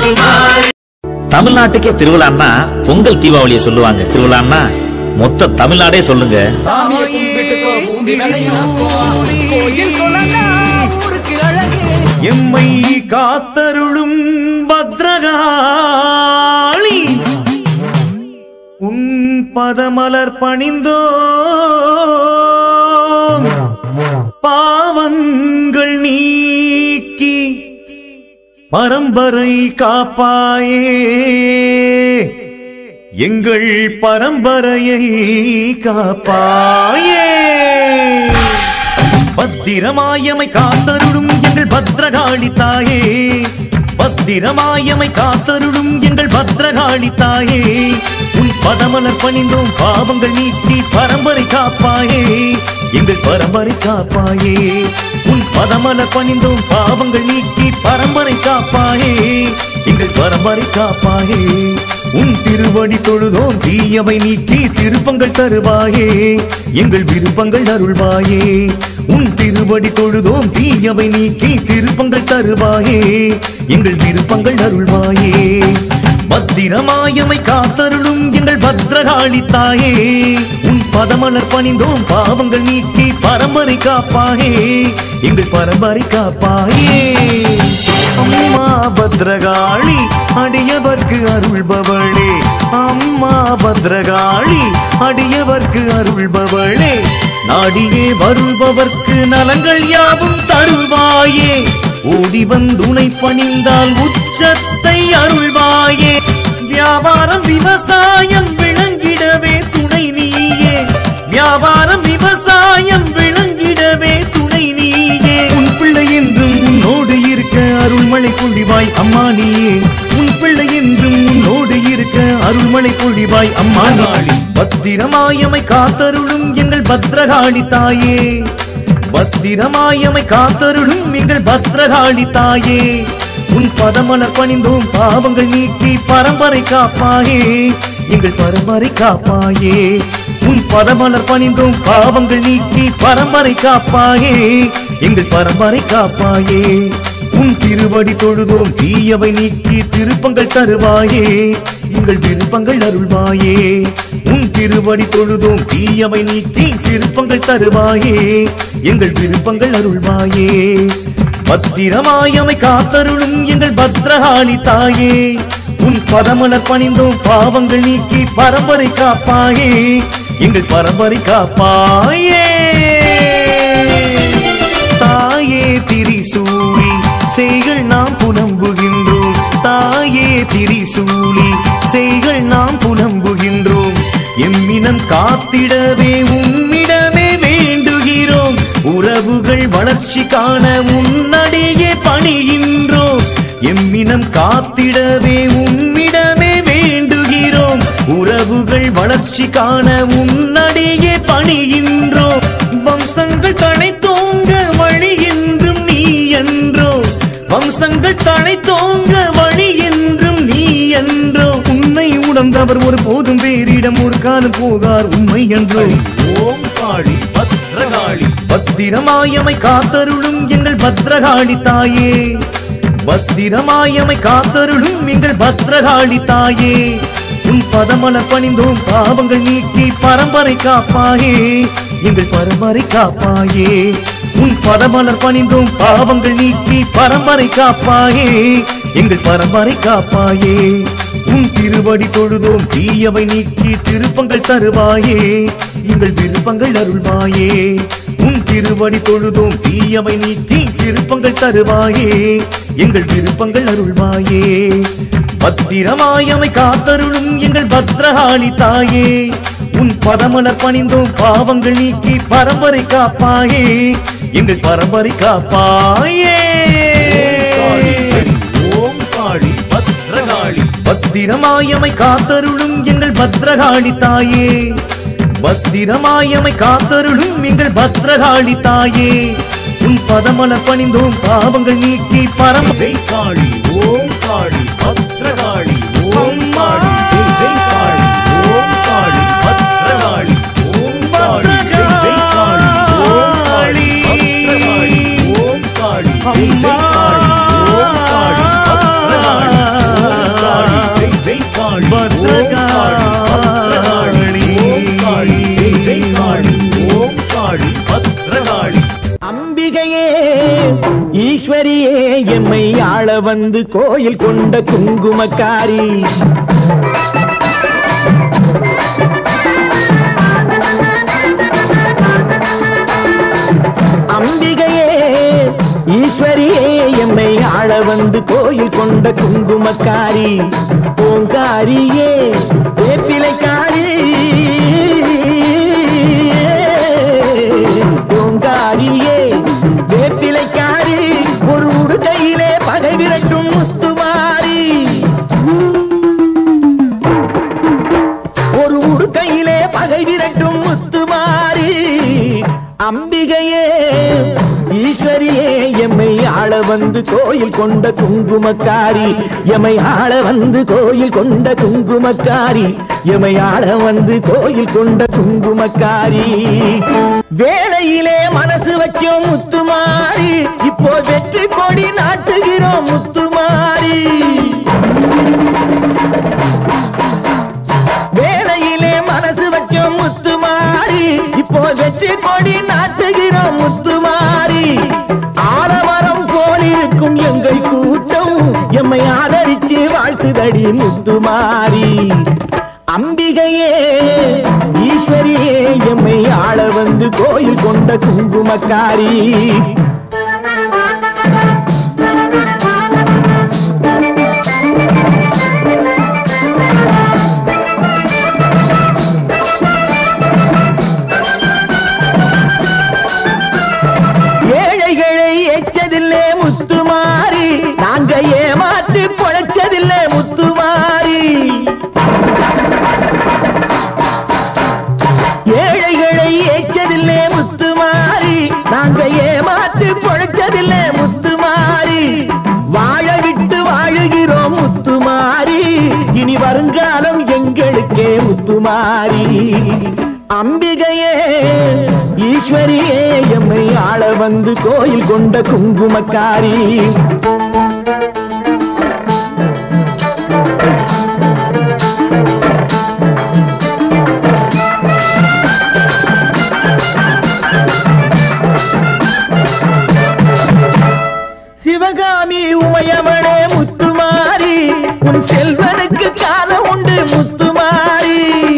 தமிழ்நாட்டுக்கே திருவிழான்னா பொங்கல் தீபாவளியை சொல்லுவாங்க திருவிழான்னா மொத்த தமிழ்நாடே சொல்லுங்க சாமியை கும்பிட்டுக்கோ பூமி விளையாக்கும் கோயில் குளம்னா ஊருக்கு அழகு எம்மை காத்தருளும் பத்ரகாளி உன் பதமலர் பணிந்தோ பாவங்கள் நீக்கி பரம்பரை காப்பாயே எங்கள் பரம்பரையை காப்பாயே பத்திரமாயமை காத்தருளும் எங்கள் பத்ரகாளி தாயே பத்திரமாயமை காத்தருளும் எங்கள் பத்ரகாளி தாயே உன் பதமலர் பணிந்தோம் பாவங்கள் நீக்கி பரம்பரை காப்பாயே எங்கள் பரம்பரை காப்பாயே உன் பதமலர் பணிந்தோம் பாவங்கள் நீக்கி பரம்பரை காப்பாயே எங்கள் பரம்பரை காப்பாயே உன் திருவடி தொழுதோம் தீயவை நீக்கி திருப்பங்கள் தருவாயே எங்கள் விருப்பங்கள் அருள்வாயே உன் திருவடி தொழுதோம் தீயவை நீக்கி திருப்பங்கள் தருவாயே எங்கள் விருப்பங்கள் அருள்வாயே பத்திரமாயமை காத்தருளும் எங்கள் பத்ரகாளி தாயே உன் பதமலர் பணிந்தோம் பாவங்கள் நீக்கி பரம்பரை காப்பாயே எங்கள் பரம்பரை காப்பாயே அம்மா பத்ரகாளி அடியவர்க்கு அருள்பவளே அம்மா பத்ரகாளி அடியவர்க்கு அருள்பவளே நாடியே வருபவர்க்கு நலங்கள் யாவும் தருவாயே ஓடி வந்துனை பணிந்தால் உச்சத்தை அருள்வாயே வியாபாரம் விவசாயம் விளங்கிடவே துணை நீயே வியாபாரம் விவசாயம் விளங்கிடவே துணை நீயே உன் பிள்ளை என்றும் உன்னோடு இருக்க அருள்மழை பொழிவாய் அம்மா நீயே உன் பிள்ளை என்றும் உன்னோடு இருக்க அருள்மழை பொழிவாய் அம்மா நாளி பத்திரமாயமை காத்தருளும் எங்கள் பத்ரகாளி தாயே பத்திரமாயமை காத்தருளும் எங்கள் பத்ரகாளி தாயே உன் பதமலர் பணிந்தோம் பாவங்கள் நீக்கி பரம்பரை காப்பாயே எங்கள் பரம்பரை காப்பாயே உன் பதமலர் பணிந்தோம் பாவங்கள் நீக்கி பரம்பரை காப்பாயே எங்கள் பரம்பரை காப்பாயே உன் திருவடி தொழுதோம் தீயவை நீக்கி திருப்பங்கள் தருவாயே எங்கள் விருப்பங்கள் அருள்வாயே உன் திருவடி தொழுதோம் தீயவை நீக்கி திருப்பங்கள் தருவாயே எங்கள் விருப்பங்கள் அருள்வாயே பத்திரமாயமை காத்தருளும் எங்கள் பத்ரகாளி தாயே உன் பதமலர் பணிந்தோம் பாவங்கள் நீக்கி பரம்பரை காப்பாயே எங்கள் பரம்பரை காப்பாயே தாயே திரிசூலி செய்கள் நாம் புலம்புகின்றோம் தாயே திரிசூலி செய்கள் நாம் புலம்புகின்றோம் எம்மினம் காத்திடவே உம்மிடமே வேண்டுகிறோம் உறவுகள் வளர்ச்சி காண உன்னடியே பணிகின்றோம் எம்மினம் காத்திடவே உம்மிடமே வேண்டுகிறோம் உறவுகள் வளர்ச்சி காண உன்னடியே பணிகின்றோம் வம்சங்கள் தனை தோங்க வழி என்றும் நீ என்றோ வம்சங்கள் தனை தோங்க வழி என்றும் நீ என்றோ உன்னை உணர்ந்தவர் ஒரு போதும் வேறிடம் ஒரு காலம் போகார் உண்மை என்றோ ஓம் காளி பத்ரகாளி பத்திரமாயமை காத்தருளும் எங்கள் பத்ரகாளி தாயே பத்திரமாயமை காத்தருளும் எங்கள் பத்ரகாளி தாயே உன் பதமல பணிந்தோம் பாவங்கள் நீக்கி பரம்பரை காப்பாயே எங்கள் பரம்பரை காப்பாயே உன் பதமலர் பணிந்தோம் பாவங்கள் நீக்கி பரம்பரை காப்பாயே எங்கள் பரம்பரை காப்பாயே உன் திருவடி தொழுதோம் தீயவை நீக்கி திருப்பங்கள் தருவாயே எங்கள் விருப்பங்கள் அருள்வாயே உன் திருவடி தொழுதோம் தீயவை நீக்கி திருப்பங்கள் தருவாயே எங்கள் விருப்பங்கள் அருள்வாயே பத்திரமாயமை காத்தருளும் எங்கள் பத்ரகாளி தாயே உன் பதமலர் பணிந்தோம் பாவங்கள் நீக்கி பரம்பரை காப்பாயே எங்கள் பரம்பரை காப்பாயே ஓம் காளி பத்ரகாளி பத்திரமாயமை காத்தருளும் எங்கள் பத்ரகாளி தாயே பத்திரமாயமை காத்தருளும் எங்கள் பத்ரகாளி தாயே உன் பதமலர் பணிந்தோம் பாவங்கள் நீக்கி பரம்பரை காளி ஓம் காளி பத்ரகாளி ஓம் காளி ஜெய் ஜெய் காளி ஓம் காளி பத்ரகாளி ஓம் காளி ஜெய் ஜெய் காளி ஓம் காளி பத்ரகாளி ஓம் காளி ஜெய் ஜெய் காளி ஓம் காளி பத்ரகாளி வந்து கோயில் கொண்ட குங்குமக்காரி அம்பிகையே ஈஸ்வரியே எம்மை ஆள வந்து கோயில் கொண்ட குங்குமக்காரி பூங்காரியே வேப்பிலைக்காரி பூங்காரியே வேப்பிலைக்காரி ஒரு உடுகையிலே பகை விரட்டும் முத்துமாரி ஒரு உடுக்கையிலே பகை விரட்டும் முத்துமாரி அம்பிகையே ஈஸ்வரியே எம்மை ஆள வந்து கோயில் கொண்ட குங்குமக்காரி எமை ஆள வந்து கோயில் கொண்ட குங்குமக்காரி எமை ஆள வந்து கோயில் கொண்ட குங்குமக்காரி வேளையிலே மனசு வைக்கும் முத்துமாரி இப்போ வெற்றி கொடி நாட்டுகிறோம் முத்துமாரி வேளையிலே மனசு வைக்கும் முத்துமாரி இப்போ வெற்றி கொடி நாட்டுகிறோம் முத்துமாரி ஆலமரம் போல் இருக்கும் எங்கள் கூட்டம் எம்மை ஆதரிச்சு வாழ்த்துதடி முத்துமாரி அம்பிகையே ஈஸ்வரியே எம்மை ஆள வந்து கோயில் கொண்ட குங்குமக்காரி ஏழைகளை எச்சதில்லே முத்துமாரி நாங்க ஏமாத்து பொழைச்சதில்லை முத்துமாரி ஏழைகளை ஏச்சதில்லை முத்துமாரி நாங்க ஏமாத்து பொழைச்சதில்லை முத்துமாரி வாழ விட்டு வாழுகிறோம் முத்துமாரி இனி வருங்காலம் எங்களுக்கே முத்துமாரி அம்பிகையே ஈஸ்வரியே எம்மை ஆள வந்து கோயில் கொண்ட குங்குமக்காரி சிவகாமி உமையவளே முத்துமாரி உன் செல்வனுக்கு காலம் உண்டு முத்துமாரி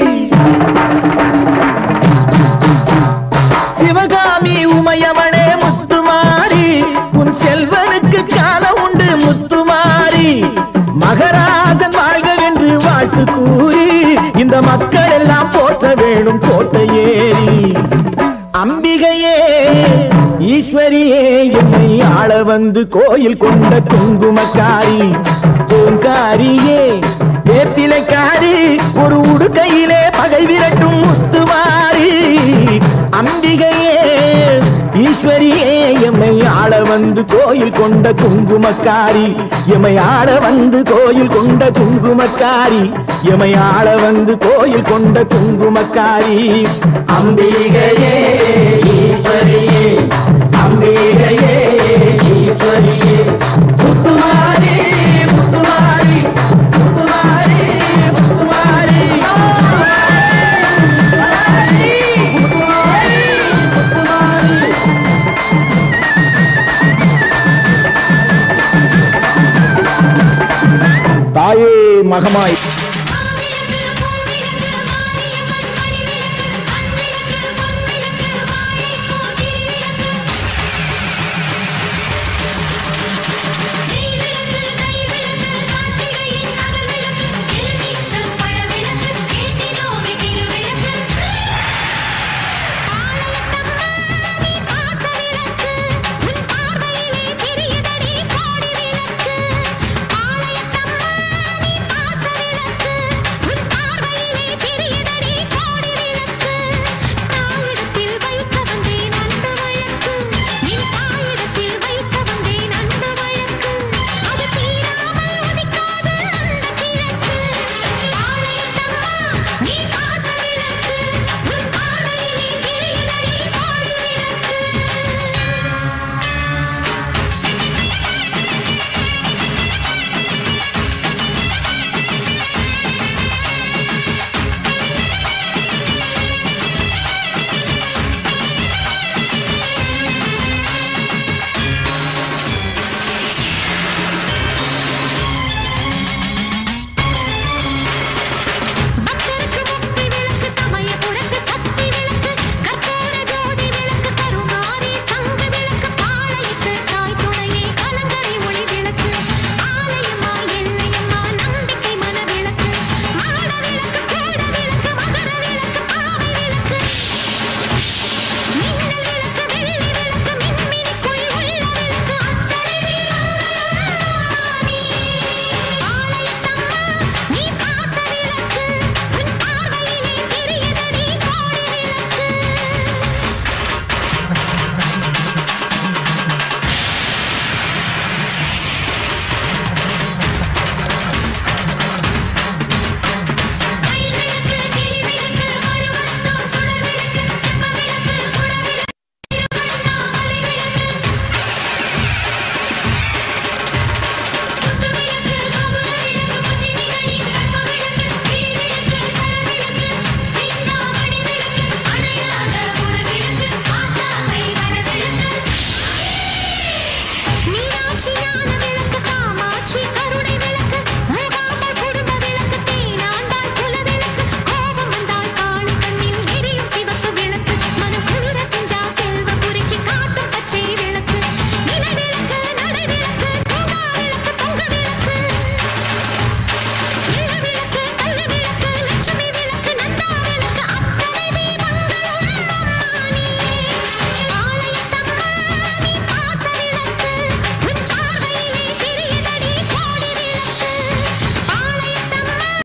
சிவகாமி உமையவளே முத்துமாரி உன் செல்வனுக்கு காலம் உண்டு முத்துமாரி மகராஜன் வாழ்கவென்று வாழ்த்து கூறி இந்த மக்கள் எல்லாம் போற்ற வேணும் கோட்டையேறி அம்பிகையே ஈஸ்வரியே என்னை ஆள வந்து கோயில் கொண்ட குங்குமக்காரி பூங்காரியே வேப்பிலைக்காரி ஒரு உடுக்கையிலே பகை விரட்டும் முத்துமாரி அம்பிகையே ஈஸ்வரியே எம்மை ஆள வந்து கோயில் கொண்ட குங்குமக்காரி எமை ஆள வந்து கோயில் கொண்ட குங்குமக்காரி எமை ஆள வந்து கோயில் கொண்ட குங்குமக்காரி அம்பிகையே ஈஸ்வரியே அம்பிகையே ஈஸ்வரியே முத்துமாரி முத்துமாரி முத்துமாரி முத்துமாரி தாயே மகமாய்